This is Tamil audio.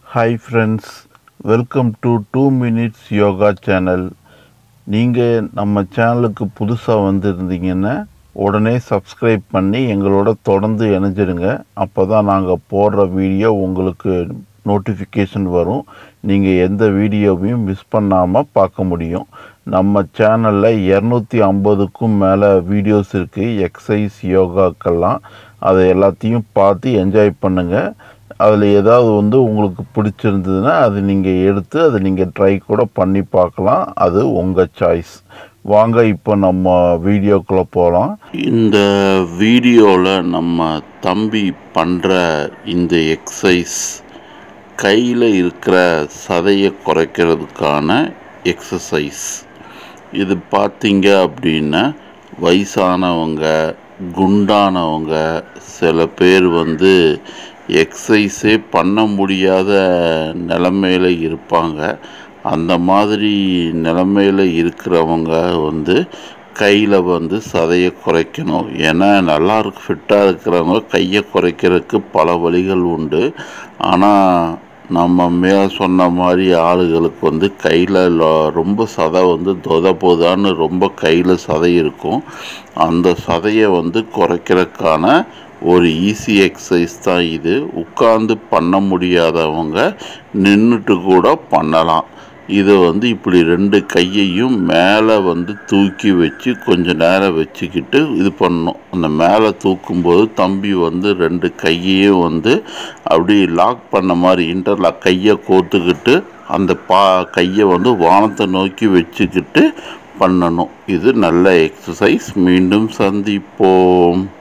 hi friends welcome to two minutes yoga channel நீங்கள் நம்ம சேனலுக்கு புதுசாக வந்திருந்தீங்கன்னா உடனே சப்ஸ்கிரைப் பண்ணி எங்களோட தொடர்ந்து இணைஞ்சிடுங்க அப்போ தான் நாங்கள் போடுற வீடியோ உங்களுக்கு நோட்டிஃபிகேஷன் வரும் நீங்கள் எந்த வீடியோவையும் மிஸ் பண்ணாமல் பார்க்க முடியும் நம்ம சேனலில் இரநூத்தி ஐம்பதுக்கும் மேலே வீடியோஸ் இருக்குது எக்ஸசைஸ் யோகாக்கெல்லாம் அதை எல்லாத்தையும் பார்த்து என்ஜாய் பண்ணுங்கள் அதில் ஏதாவது வந்து உங்களுக்கு பிடிச்சிருந்ததுன்னா அது நீங்கள் எடுத்து அதை நீங்கள் ட்ரை கூட பண்ணி பார்க்கலாம் அது உங்கள் சாய்ஸ் வாங்க இப்போ நம்ம வீடியோக்குள்ளே போகலாம் இந்த வீடியோவில் நம்ம தம்பி பண்ணுற இந்த எக்ஸசைஸ் கையில் இருக்கிற சதையை குறைக்கிறதுக்கான எக்ஸசைஸ் இது பார்த்தீங்க அப்படின்னா வயசானவங்க குண்டானவங்க சில பேர் வந்து எக்ஸசைஸே பண்ண முடியாத நிலமையில் இருப்பாங்க அந்த மாதிரி நிலமையில் இருக்கிறவங்க வந்து கையில் வந்து சதையை குறைக்கணும் ஏன்னா நல்லா இருக்கு ஃபிட்டாக இருக்கிறவங்க கையை குறைக்கிறதுக்கு பல வழிகள் உண்டு ஆனால் நம்ம மேலே சொன்ன மாதிரி ஆளுகளுக்கு வந்து கையில் ரொம்ப சதை வந்து தொத போதான்னு ரொம்ப கையில் சதை இருக்கும் அந்த சதையை வந்து குறைக்கிறதுக்கான ஒரு ஈஸி எக்ஸசைஸ் தான் இது உட்கார்ந்து பண்ண முடியாதவங்க நின்றுட்டு கூட பண்ணலாம் இதை வந்து இப்படி ரெண்டு கையையும் மேலே வந்து தூக்கி வச்சு கொஞ்ச நேரம் வச்சுக்கிட்டு இது பண்ணணும் அந்த மேலே தூக்கும்போது தம்பி வந்து ரெண்டு கையையும் வந்து அப்படி லாக் பண்ண மாதிரி இன்டர்லாக் கையை கோத்துக்கிட்டு அந்த பா கையை வந்து வானத்தை நோக்கி வச்சுக்கிட்டு பண்ணணும் இது நல்ல எக்ஸசைஸ் மீண்டும் சந்திப்போம்